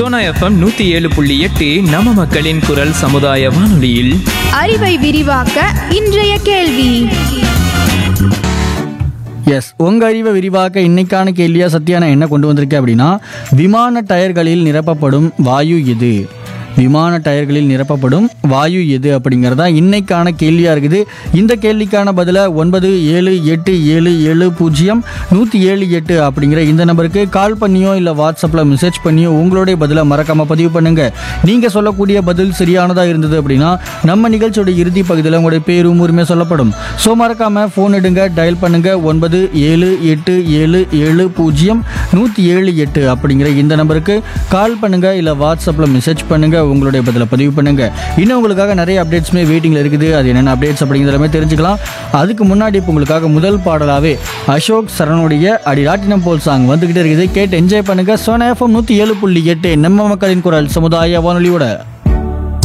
Sona FM நூத்தி ஏழு புள்ளி எட்டு நம்ம மக்களின் குரல் சமுதாய வானொலியில் அறிவை விரிவாக்க இன்றைய கேள்வி எஸ் உங்க அறிவை விரிவாக்க இன்னைக்கான கேள்வியா சத்யா நான் என்ன கொண்டு வந்திருக்கேன் அப்படின்னா விமான டயர்களில் நிரப்பப்படும் வாயு எது விமான டயர்களில் நிரப்பப்படும் வாயு எது அப்படிங்கிறதா இன்னைக்கான கேள்வியாக இருக்குது இந்த கேள்விக்கான பதிலை ஒன்பது ஏழு எட்டு ஏழு ஏழு பூஜ்ஜியம் நூற்றி ஏழு எட்டு அப்படிங்கிற இந்த நம்பருக்கு கால் பண்ணியோ இல்லை வாட்ஸ்அப்பில் மெசேஜ் பண்ணியோ உங்களுடைய பதிலை மறக்காமல் பதிவு பண்ணுங்க நீங்கள் சொல்லக்கூடிய பதில் சரியானதாக இருந்தது அப்படின்னா நம்ம நிகழ்ச்சியோட இறுதி பகுதியில் உங்களுடைய பேரும் உரிமை சொல்லப்படும் ஸோ மறக்காமல் ஃபோன் எடுங்க டயல் பண்ணுங்க ஒன்பது ஏழு எட்டு ஏழு ஏழு பூஜ்ஜியம் நூற்றி ஏழு எட்டு அப்படிங்கிற இந்த நம்பருக்கு கால் பண்ணுங்க இல்லை வாட்ஸ்அப்பில் மெசேஜ் பண்ணுங்க உங்களுடைய பதிலை பதிவு பண்ணுங்க இன்னும் உங்களுக்காக நிறைய அப்டேட்ஸுமே வெயிட்டிங்கில் இருக்குது அது என்னென்ன அப்டேட்ஸ் அப்படிங்கிறத தெரிஞ்சுக்கலாம் அதுக்கு முன்னாடி இப்போ உங்களுக்காக முதல் பாடலாவே அசோக் சரணுடைய அடிராட்டினம் போல் சாங் வந்துகிட்டே இருக்குது கேட்டு என்ஜாய் பண்ணுங்க சோனா எஃப்எம் நூற்றி ஏழு புள்ளி எட்டு நம்ம மக்களின் குரல் சமுதாய வானொலியோட